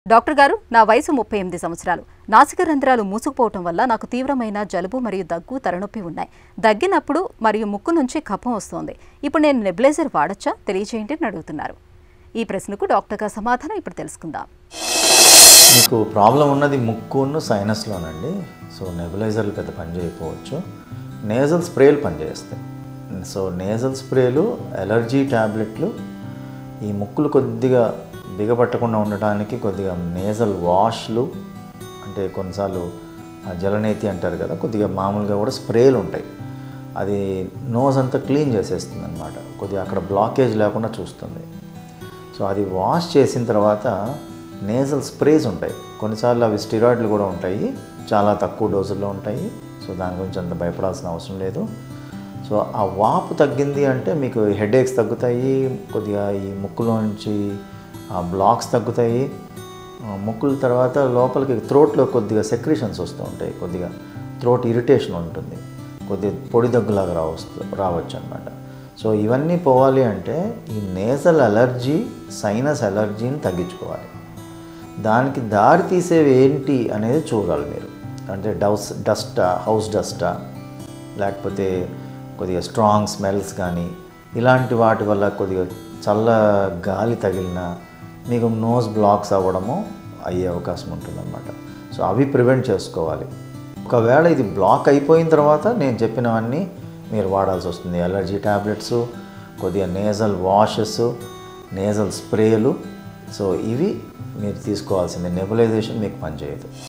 doctor గారు నా వయసు ముప్పై ఎనిమిది సంవత్సరాలు నాసిక రంధ్రాలు మూసుకుపోవటం వల్ల నాకు తీవ్రమైన జలుబు మరియు దగ్గు తలనొప్పి ఉన్నాయి దగ్గినప్పుడు మరియు ముక్కు నుంచి కఫం వస్తోంది ఇప్పుడు నేను నెబులైజర్ వాడచ్చా తెలియచేయండి అని అడుగుతున్నారు ఈ ప్రశ్నకు డాక్టర్ గారు సమాధానం ఇప్పుడు తెలుసుకుందాం మీకు ప్రాబ్లం ఉన్నది ముక్కును సైనస్లోనండి సో నెబులైజర్లు పెద్ద పని చేయకపోవచ్చు నేజల్ స్ప్రేలు పనిచేస్తాయి సో నేజల్ స్ప్రేలు ఎలర్జీ ట్యాబ్లెట్లు ఈ ముక్కులు కొద్దిగా బిగపట్టకుండా ఉండటానికి కొద్దిగా నేజల్ వాష్లు అంటే కొన్నిసార్లు ఆ జలనేతి అంటారు కదా కొద్దిగా మామూలుగా కూడా స్ప్రేలు ఉంటాయి అది నోస్ అంతా క్లీన్ చేసేస్తుంది అనమాట కొద్దిగా అక్కడ బ్లాకేజ్ లేకుండా చూస్తుంది సో అది వాష్ చేసిన తర్వాత నేజల్ స్ప్రేస్ ఉంటాయి కొన్నిసార్లు అవి స్టిరాయిడ్లు కూడా ఉంటాయి చాలా తక్కువ డోసుల్లో ఉంటాయి సో దాని గురించి అంత భయపడాల్సిన అవసరం లేదు సో ఆ వాపు తగ్గింది అంటే మీకు హెడేక్స్ తగ్గుతాయి కొద్దిగా ఈ ముక్కులో నుంచి ఆ బ్లాక్స్ తగ్గుతాయి ఆ ముక్కుల తర్వాత లోపలికి థ్రోట్లో కొద్దిగా సెక్రేషన్స్ వస్తూ ఉంటాయి కొద్దిగా థ్రోట్ ఇరిటేషన్ ఉంటుంది కొద్దిగా పొడి దగ్గులాగా రావచ్చు రావచ్చు అనమాట సో ఇవన్నీ పోవాలి అంటే ఈ నేజల్ అలర్జీ సైనస్ అలర్జీని తగ్గించుకోవాలి దానికి దారి తీసేవి ఏంటి అనేది చూడాలి మీరు అంటే డౌస్ డస్టా హౌస్ డస్టా లేకపోతే కొద్దిగా స్ట్రాంగ్ స్మెల్స్ కానీ ఇలాంటి వాటి వల్ల కొద్దిగా చల్ల గాలి తగిలిన మీకు నోస్ బ్లాక్స్ అవ్వడము అయ్యే అవకాశం ఉంటుందన్నమాట సో అవి ప్రివెంట్ చేసుకోవాలి ఒకవేళ ఇది బ్లాక్ అయిపోయిన తర్వాత నేను చెప్పినవన్నీ మీరు వాడాల్సి వస్తుంది ఎలర్జీ ట్యాబ్లెట్స్ కొద్దిగా నేజల్ వాషెస్ నేజల్ స్ప్రేలు సో ఇవి మీరు తీసుకోవాల్సిందే నెబులైజేషన్ మీకు పనిచేయదు